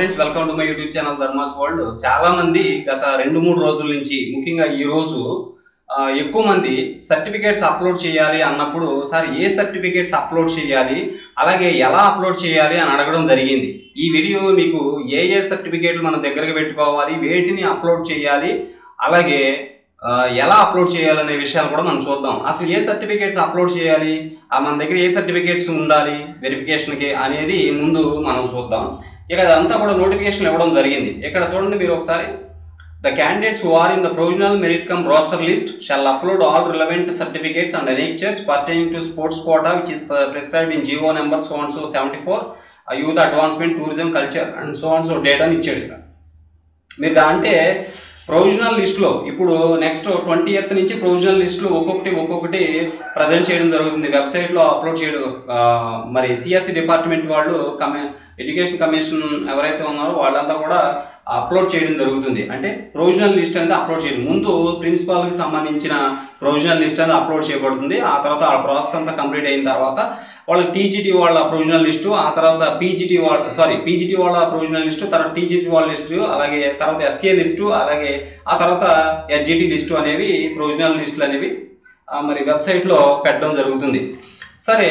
friends welcome to my YouTube channel Dharma's world చాలా మంది గత రెండు మూడు రోజుల నుంచి ముఖ్యంగా ఈ రోజు ఆ, ఎక్కువ మంది సర్టిఫికేట్స్ అప్లోడ్ చేయాలి అన్నప్పుడు సార్ ఏ సర్టిఫికేట్స్ అప్లోడ్ చేయాలి అలాగే ఎలా అప్లోడ్ చేయాలి అని అడగడం జరిగింది ఈ వీడియో మీకు ఏ ఏ సర్టిఫికేట్లు మన దగ్గరకు పెట్టుకోవాలి వేటిని అప్లోడ్ చేయాలి అలాగే ఆ, ఎలా అప్లోడ్ చేయాలనే విషయాలు కూడా మనం చూద్దాం అసలు ఏ సర్టిఫికేట్స్ అప్లోడ్ చేయాలి ఆ మన దగ్గర ఏ సర్టిఫికేట్స్ ఉండాలి వెరిఫికేషన్కి అనేది ముందు మనం చూద్దాం ఇక అదంతా కూడా నోటిఫికేషన్ ఇవ్వడం జరిగింది ఇక్కడ చూడండి మీరు ఒకసారి the candidates who are in the provisional merit cum roster list shall upload all relevant certificates and annexures pertaining to sports quota which is prescribed in GO number so and so seventy four youth advancement tourism culture and so and so date అని ఇచ్చాడు ఇక్కడ మీరు దా- అంటే provisional లిస్ట్లో ఇప్పుడు next twenty eighth నుంచి provisional లిస్టులు ఒక్కొక్కటి ఒక్కొక్కటి ప్రజెంట్ చేయడం జరుగుతుంది వెబ్సైట్లో అప్లోడ్ చేయడం ఆ, మరి సిఎస్సి డిపార్ట్మెంట్ వాళ్ళు కమి ఎడ్యుకేషన్ కమిషన్ ఎవరైతే ఉన్నారో వాళ్ళంతా కూడా అప్లోడ్ చేయడం జరుగుతుంది అంటే ప్రొవిజనల్ లిస్ట్ అనేది అప్లోడ్ చేయడం ముందు ప్రిన్సిపాల్కి సంబంధించిన ప్రొవిజనల్ లిస్ట్ అనేది అప్లోడ్ చేయబడుతుంది ఆ తర్వాత ఆ ప్రాసెస్ అంతా కంప్లీట్ అయిన తర్వాత వాళ్ళ టీజీటీ వాళ్ళ ప్రొవిజనల్ లిస్టు ఆ తర్వాత పీజీటీ వాళ్ళ సారీ పీజీటీ వాళ్ళ ప్రొవిజనల్ లిస్టు తర్వాత టీజీటీ వాళ్ళ లిస్టు అలాగే తర్వాత ఎస్ఏ లిస్టు అలాగే ఆ తర్వాత ఎస్జిటి లిస్టు అనేవి ప్రొవిజనల్ లిస్టులు అనేవి ఆ, మరి వెబ్సైట్లో పెట్టడం జరుగుతుంది సరే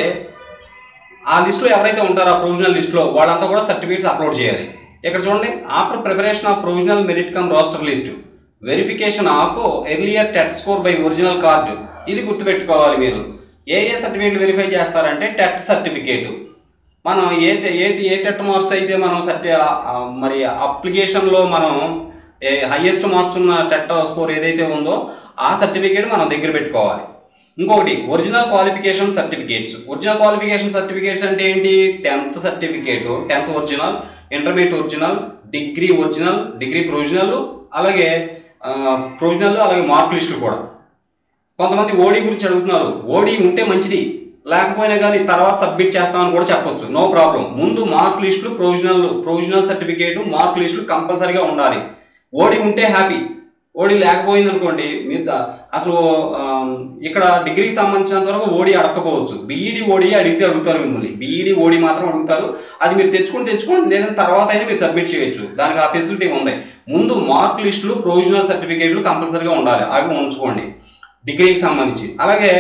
ఆ లిస్టులో ఎవరైతే ఉంటారో ఆ ప్రొవిజనల్ లిస్టులో వాళ్ళంతా కూడా సర్టిఫికేట్స్ అప్లోడ్ చేయాలి ఇక్కడ చూడండి after preparation of provisional merit cum roster list verification of earlier TET score by original card ఇది గుర్తుపెట్టుకోవాలి మీరు ఏ ఏ సర్టిఫికేట్ వెరిఫై చేస్తారంటే టెట్ సర్టిఫికేట్ మనం ఏ ఏ ఏ టెట్ మార్క్స్ అయితే మనం సర్టి ఆ, ఆ, మరి అప్లికేషన్లో మనం ఏ హైయెస్ట్ మార్క్స్ ఉన్న టెట్ స్కోర్ ఏదైతే ఉందో ఆ సర్టిఫికేట్ మనం దగ్గర పెట్టుకోవాలి ఇంకొకటి original qualification certificates original qualification certificates అంటే ఏంటి tenth certificate tenth original intermediate original degree original degree provisional అలాగే ప్రొవిజనల్ అలాగే మార్క్ లిస్టులు కూడా కొంతమంది ఓడి గురించి అడుగుతున్నారు ఓడి ఉంటే మంచిది లేకపోయినా కానీ తర్వాత సబ్మిట్ చేస్తామని కూడా చెప్పొచ్చు నో ప్రాబ్లం ముందు మార్క్ లిస్టులు ప్రొవిజనల్ ప్రొవిజనల్ సర్టిఫికేట్ మార్క్ లిస్టులు కంపల్సరీగా ఉండాలి ఓడి ఉంటే హ్యాపీ ఓడి లేకపోయింది అనుకోండి మీరు ద- అసలు ఆ, ఇక్కడ డిగ్రీకి సంబంధించినంత వరకు ఓడి అడగకపోవచ్చు బీఈడి ఓడి అడిగితే అడుగుతారు మిమ్మల్ని బీఈడి ఓడి మాత్రం అడుగుతారు అది మీరు తెచ్చుకుని తెచ్చుకోండి లేదంటే తర్వాత అయినా మీరు సబ్మిట్ చేయొచ్చు దానికి ఆ ఫెసిలిటీ ఉంది ముందు మార్క్ లిస్టులు ప్రొవిజనల్ సర్టిఫికేట్లు కంపల్సరీగా ఉండాలి అవి ఉంచుకోండి డిగ్రీకి సంబంధించి అలాగే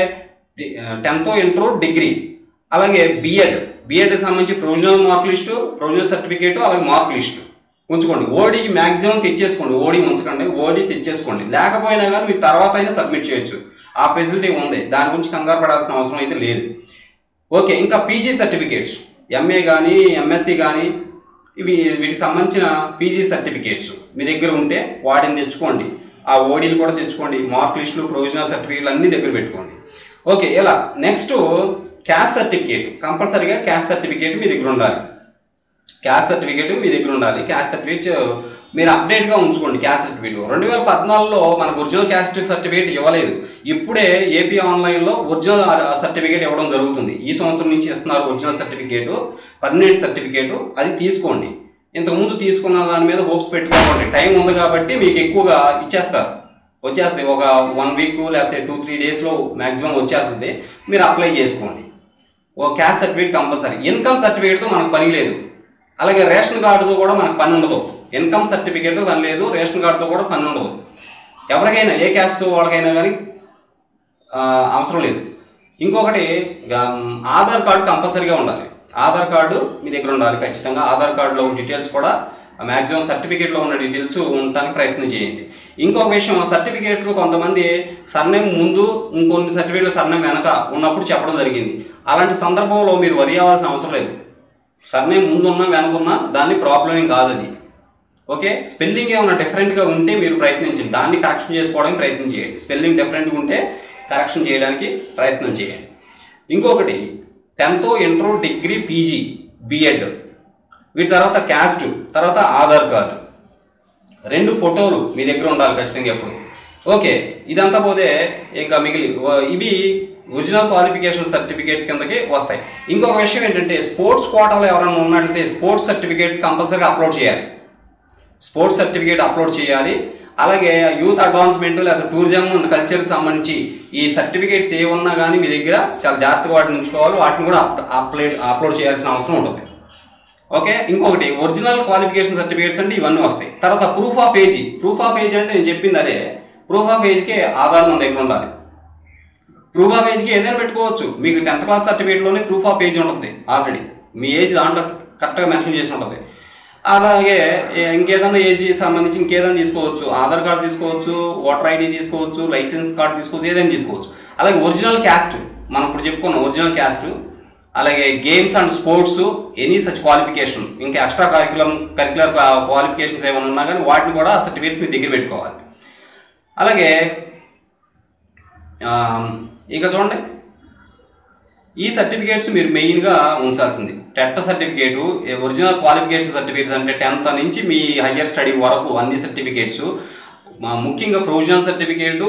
టెన్త్ ఇంటర్ డిగ్రీ అలాగే బిఎడ్ బిఎడ్ సంబంధించి provisional mark list provisional certificate అలాగే మార్క్ లిస్టు ఉంచుకోండి ఓడీకి మ్యాక్సిమం తెచ్చేసుకోండి ఓడి ఉంచకండి ఓడి తెచ్చేసుకోండి లేకపోయినా కానీ మీరు తర్వాత అయినా సబ్మిట్ చేయొచ్చు ఆ ఫెసిలిటీ ఉంది దాని గురించి కంగారు పడాల్సిన అవసరం అయితే లేదు ఓకే ఇంకా పీజీ సర్టిఫికేట్స్ ఎంఏ కానీ ఎంఎస్సి కానీ ఇవి వీటికి సంబంధించిన పీజీ సర్టిఫికేట్స్ మీ దగ్గర ఉంటే వాటిని తెచ్చుకోండి ఆ ఓడీలు కూడా తెచ్చుకోండి మార్క్ లిస్టులు ప్రొవిజనల్ సర్టిఫికేట్లు అన్నీ దగ్గర పెట్టుకోండి ఓకే ఇలా నెక్స్ట్ క్యాస్ట్ సర్టిఫికేట్ కంపల్సరీగా క్యాస్ట్ సర్టిఫికేట్ మీ దగ్గర ఉండాలి క్యాస్ట్ సర్టిఫికేట్ మీ దగ్గర ఉండాలి క్యాస్ట్ సర్టిఫికేట్ మీరు అప్డేట్గా ఉంచుకోండి క్యాస్ట్ సర్టిఫికేట్ రెండు వేల పద్నాలుగులో మనకు ఒరిజినల్ క్యాస్ట్ సర్టిఫికేట్ ఇవ్వలేదు ఇప్పుడే ఏపీ ఆన్లైన్లో ఒరిజినల్ సర్టిఫికేట్ ఇవ్వడం జరుగుతుంది ఈ సంవత్సరం నుంచి ఇస్తున్నారు ఒరిజినల్ సర్టిఫికేట్ పర్మనెంట్ సర్టిఫికేట్ అది తీసుకోండి ఇంతకుముందు తీసుకున్న దాని మీద హోప్స్ పెట్టుకోకండి టైం ఉంది కాబట్టి మీకు ఎక్కువగా ఇచ్చేస్తారు వచ్చేస్తుంది ఒక వన్ వీక్ లేకపోతే టూ త్రీ డేస్లో మ్యాక్సిమం వచ్చేస్తుంది మీరు అప్లై చేసుకోండి ఓ క్యాస్ట్ సర్టిఫికేట్ కంపల్సరీ ఇన్కమ్ సర్టిఫికేట్తో మనకు పని లేదు అలాగే రేషన్ కార్డుతో కూడా మనకు పని ఉండదు ఇన్కమ్ సర్టిఫికేట్తో పని లేదు రేషన్ కార్డుతో కూడా పని ఉండదు ఎవరికైనా ఏ క్యాస్ట్ వాళ్ళకైనా కానీ ఆ, అవసరం లేదు ఇంకొకటి ఉమ్, ఆధార్ కార్డు కంపల్సరీగా ఉండాలి ఆధార్ కార్డు మీ దగ్గర ఉండాలి ఖచ్చితంగా ఆధార్ కార్డులో డీటెయిల్స్ కూడా మ్యాక్సిమం సర్టిఫికేట్లో ఉన్న డీటెయిల్స్ ఉండటానికి ప్రయత్నం చేయండి ఇంకొక విషయం సర్టిఫికేట్లు కొంతమంది సర్నేమ్ ముందు ఇంకొన్ని సర్టిఫికేట్లు సర్నేమ్ వెనక ఉన్నప్పుడు చెప్పడం జరిగింది అలాంటి సందర్భంలో మీరు వరి అవ్వాల్సిన అవసరం లేదు సర్నేమ్ ముందున్నా వెనకున్నా దాన్ని ప్రాబ్లం ఏం కాదు అది ఓకే స్పెల్లింగ్ ఏమైనా డిఫరెంట్గా ఉంటే మీరు ప్రయత్నించండి దాన్ని కరెక్షన్ చేసుకోవడానికి ప్రయత్నం చేయండి స్పెల్లింగ్ డిఫరెంట్గా ఉంటే కరెక్షన్ చేయడానికి ప్రయత్నం చేయండి ఇంకొకటి tenth inter degree PG BEd వీటి తర్వాత క్యాస్ట్ తర్వాత ఆధార్ కార్డు రెండు ఫోటోలు మీ దగ్గర ఉండాలి ఖచ్చితంగా ఎప్పుడు ఓకే ఇదంతా పోతే ఇంకా మిగిలి ఓ- ఇవి ఒరిజినల్ క్వాలిఫికేషన్ సర్టిఫికేట్స్ కిందకి వస్తాయి ఇంకొక విషయం ఏంటంటే స్పోర్ట్స్ కోటాలో ఎవరైనా ఉన్నట్లయితే స్పోర్ట్స్ సర్టిఫికేట్స్ కంపల్సరీగా అప్లోడ్ చేయాలి స్పోర్ట్స్ సర్టిఫికేట్ అప్లోడ్ చేయాలి అలాగే యూత్ అడ్వాన్స్మెంట్ లేదా టూరిజం అండ్ కల్చర్ సంబంధించి ఈ సర్టిఫికేట్స్ ఏ ఉన్నా కానీ మీ దగ్గర చాలా జాగ్రత్తగా వాటిని ఉంచుకోవాలి వాటిని కూడా అప్- అప్లోడ్ అప్లోడ్ చేయాల్సిన అవసరం ఉంటుంది ఓకే ఇంకొకటి ఒరిజినల్ క్వాలిఫికేషన్ సర్టిఫికేట్స్ అంటే ఇవన్నీ వస్తాయి తర్వాత proof of age proof of age అంటే నేను చెప్పింది అదే ప్రూఫ్ ఆఫ్ ఏజ్కి ఆధార్ మన దగ్గర ఉండాలి ప్రూఫ్ ఆఫ్ ఏజ్కి ఏదైనా పెట్టుకోవచ్చు మీకు టెన్త్ క్లాస్ సర్టిఫికేట్లోనే ప్రూఫ్ ఆఫ్ ఏజ్ ఉంటుంది ఆల్రెడీ మీ ఏజ్ దాంట్లో కరెక్ట్గా మెన్షన్ చేసి ఉంటుంది అలాగే ఏ- ఇంకేదైనా ఏజ్ సంబంధించి ఇంకేదైనా తీసుకోవచ్చు ఆధార్ కార్డు తీసుకోవచ్చు ఓటర్ ఐడి తీసుకోవచ్చు లైసెన్స్ కార్డు తీసుకోవచ్చు ఏదైనా తీసుకోవచ్చు అలాగే ఒరిజినల్ క్యాస్ట్ మనం ఇప్పుడు చెప్పుకున్నాం ఒరిజినల్ క్యాస్ట్ అలాగే games and sports any such qualification ఇంకా ఎక్స్ట్రా కరికులం కరికులర్ క్వాలిఫికేషన్స్ ఏమైనా ఉన్నా కానీ వాటిని కూడా సర్టిఫికేట్స్ మీ దగ్గర పెట్టుకోవాలి అలాగే ఆ, ఇక చూడండి ఈ సర్టిఫికేట్స్ మీరు మెయిన్గా ఉంచాల్సింది TET certificate original qualification certificates అంటే టెన్త్ నుంచి మీ హయ్యర్ స్టడీ వరకు అన్ని సర్టిఫికేట్స్ ముఖ్యంగా ప్రొవిజనల్ సర్టిఫికేటు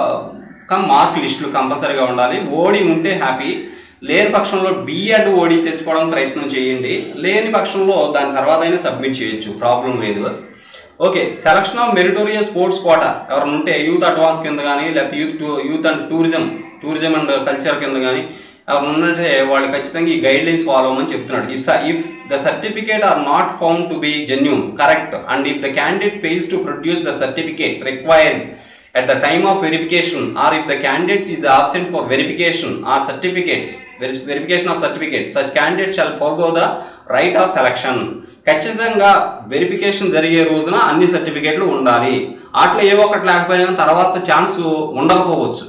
కమ్ మార్క్ లిస్టులు కంపల్సరీగా ఉండాలి ఓడి ఉంటే హ్యాపీ లేని పక్షంలో బిఎడ్ ఓడి తెచ్చుకోవడానికి ప్రయత్నం చేయండి లేని పక్షంలో దాని తర్వాత అయినా సబ్మిట్ చేయొచ్చు ప్రాబ్లం లేదు okay selection of meritorious sports quota ఎవరైనా ఉంటే యూత్ అడ్వాన్స్ కింద కానీ లేకపోతే యూత్ టూ- youth and tourism tourism and culture కింద కానీ ఎవరైనా ఉన్నట్టే వాళ్ళు ఖచ్చితంగా ఈ గైడ్ లైన్స్ ఫాలో అవ్వమని చెప్తున్నాడు if if the certificate are not found to be genuine correct and if the candidate fails to produce the certificates required at the time of verification or if the candidate is absent for verification or certificates ver- verification of certificates such candidate shall forego the right of selection ఖచ్చితంగా verification జరిగే రోజున అన్ని సర్టిఫికేట్లు ఉండాలి అట్లా ఏ ఒక్కటి లేకపోయినా తర్వాత ఛాన్స్ ఉండకపోవచ్చు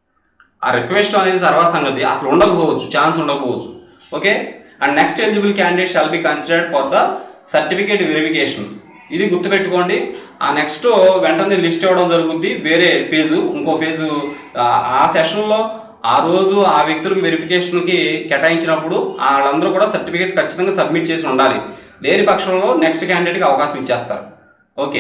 ఆ రిక్వెస్ట్ అనేది తర్వాత సంగతి అసలు ఉండకపోవచ్చు ఛాన్స్ ఉండకపోవచ్చు okay and next eligible candidate shall be considered for the certificate verification ఇది గుర్తుపెట్టుకోండి ఆ నెక్స్ట్ వెంటనే లిస్ట్ ఇవ్వడం జరుగుద్ది వేరే ఫేజు ఇంకో ఫేజు ఆ- ఆ సెషన్లో ఆ రోజు ఆ వ్యక్తులకు వెరిఫికేషన్కి కేటాయించినప్పుడు వాళ్ళందరూ కూడా సర్టిఫికేట్స్ ఖచ్చితంగా సబ్మిట్ చేసి ఉండాలి లేని పక్షంలో నెక్స్ట్ క్యాండిడేట్కి అవకాశం ఇచ్చేస్తారు okay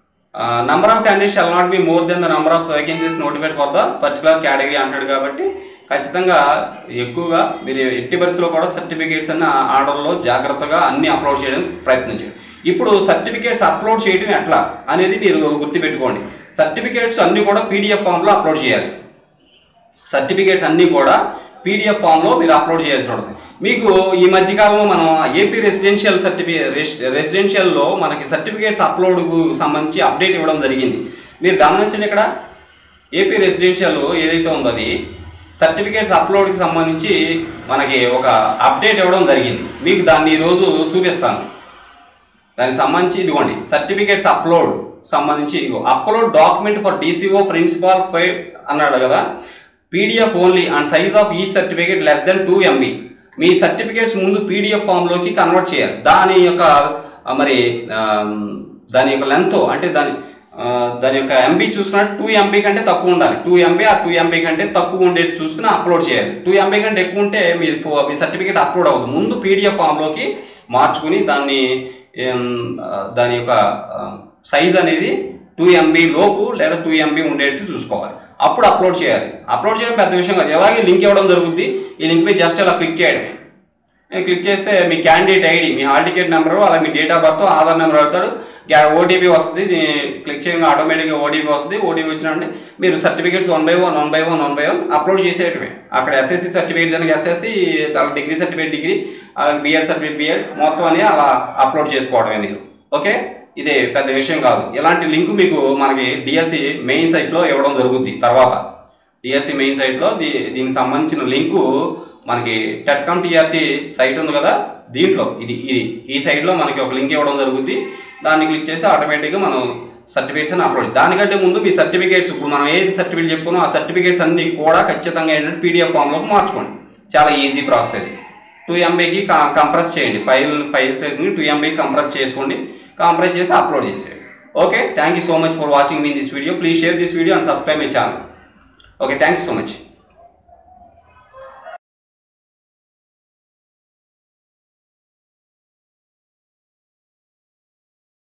number of candidate shall not be more than the number of vacancies notified for the particular category అంటాడు కాబట్టి ఖచ్చితంగా ఎక్కువగా మీరు ఎట్టి పరిస్థితుల్లో కూడా సర్టిఫికేట్స్ అన్న ఆర్డర్లో జాగ్రత్తగా అన్ని అప్లోడ్ చేయడానికి ప్రయత్నించండి ఇప్పుడు సర్టిఫికేట్స్ అప్లోడ్ చేయడం ఎట్లా అనేది మీరు గుర్తుపెట్టుకోండి సర్టిఫికేట్స్ అన్ని కూడా పీడిఎఫ్ ఫామ్లో అప్లోడ్ చేయాలి సర్టిఫికేట్స్ అన్నీ కూడా పీడిఎఫ్ ఫామ్లో మీరు అప్లోడ్ చేయాల్సి ఉంటుంది మీకు ఈ మధ్యకాలంలో మనం ఏపీ రెసిడెన్షియల్ సర్టిఫికేట్ రెసిడెన్షియల్లో మనకి సర్టిఫికేట్స్ అప్లోడ్కు సంబంధించి అప్డేట్ ఇవ్వడం జరిగింది మీరు గమనించండి ఇక్కడ ఏపీ రెసిడెన్షియల్ ఏదైతే ఉందో అది సర్టిఫికేట్స్ అప్లోడ్కి సంబంధించి మనకి ఒక అప్డేట్ ఇవ్వడం జరిగింది మీకు దాన్ని ఈరోజు చూపిస్తాను దానికి సంబంధించి ఇదిగోండి సర్టిఫికేట్స్ అప్లోడ్ సంబంధించి ఇగో upload document for DCO principal five అన్నాడు కదా PDF only and size of ఈ certificate less than two MB మీ సర్టిఫికేట్స్ ముందు పీడిఎఫ్ ఫామ్లోకి కన్వర్ట్ చేయాలి దాని యొక్క ఆ, మరి ఆ, దాని యొక్క లెంత్ అంటే దాని ఆ, దాని యొక్క ఎంబీ చూసుకున్నట్టు టూ ఎంబీ కంటే తక్కువ ఉండాలి టూ ఎంబీ ఆ టూ ఎంబీ కంటే తక్కువ ఉండేది చూసుకుని అప్లోడ్ చేయాలి టూ ఎంబీ కంటే ఎక్కువ ఉంటే మీ మీ సర్టిఫికేట్ అప్లోడ్ అవ్వదు ముందు పీడిఎఫ్ ఫామ్లోకి మార్చుకుని దాన్ని ఏం, ఆ, దాని యొక్క సైజ్ అనేది టూ ఎంబీ లోపు లేదా టూ ఎంబీ ఉండేట్టు చూసుకోవాలి అప్పుడు అప్లోడ్ చేయాలి అప్లోడ్ చేయడం పెద్ద విషయం కాదు ఎలాగే లింక్ ఇవ్వడం జరుగుద్ది ఈ లింక్ మీద జస్ట్ ఇలా క్లిక్ చేయడమే ఏ, క్లిక్ చేస్తే మీ క్యాండిడేట్ ఐడి మీ హాల్ టికెట్ నెంబరు అలాగే మీ date of birth Aadhaar number అడుగుతాడు ఓటీపీ వస్తుంది దీన్ని క్లిక్ చేయగా ఆటోమేటిక్గా ఓటీపీ వస్తుంది ఓటీపీ వచ్చినంటే మీరు certificates one by one one by one one by one upload చేసేయటమే అక్కడ ఎస్ఎస్సి సర్టిఫికేట్ దానికి ఎస్ఎస్సి తర్వాత degree certificate degree BEd certificate BEd మొత్తం అని అలా అప్లోడ్ చేసుకోవడమే మీరు ఓకే ఇదే పెద్ద విషయం కాదు ఇలాంటి లింక్ మీకు మనకి డిఎస్సి మెయిన్ సైట్లో ఇవ్వడం జరుగుద్ది తర్వాత డిఎస్సి మెయిన్ సైట్లో దీ దీనికి సంబంధించిన లింకు మనకి టెట్కామ్ టీఆర్టీ సైట్ ఉంది కదా దీంట్లో ఇది ఇది ఈ సైట్లో మనకి ఒక లింక్ ఇవ్వడం జరుగుద్ది దాన్ని క్లిక్ చేసి ఆటోమేటిక్గా మనం సర్టిఫికేట్స్ అని అప్లోడ్ దానికంటే ముందు మీ సర్టిఫికేట్స్ ఇప్పుడు మనం ఏది సర్టిఫికేట్ చెప్పుకున్నాం ఆ సర్టిఫికేట్స్ అన్ని కూడా ఖచ్చితంగా ఏంటంటే పీడిఎఫ్ ఫామ్లోకి మార్చుకోండి చాలా ఈజీ ప్రాసెస్ ఇది టూ ఎంబీకి కంప్రెస్ చేయండి ఫైల్ ఫైల్ సైజ్ని టూ ఎంబీకి కంప్రెస్ చేసుకోండి కంప్రెస్ చేసి అప్లోడ్ చేసేయండి okay thank you so much for watching మీ this video please share this video and subscribe my channel okay thank you so much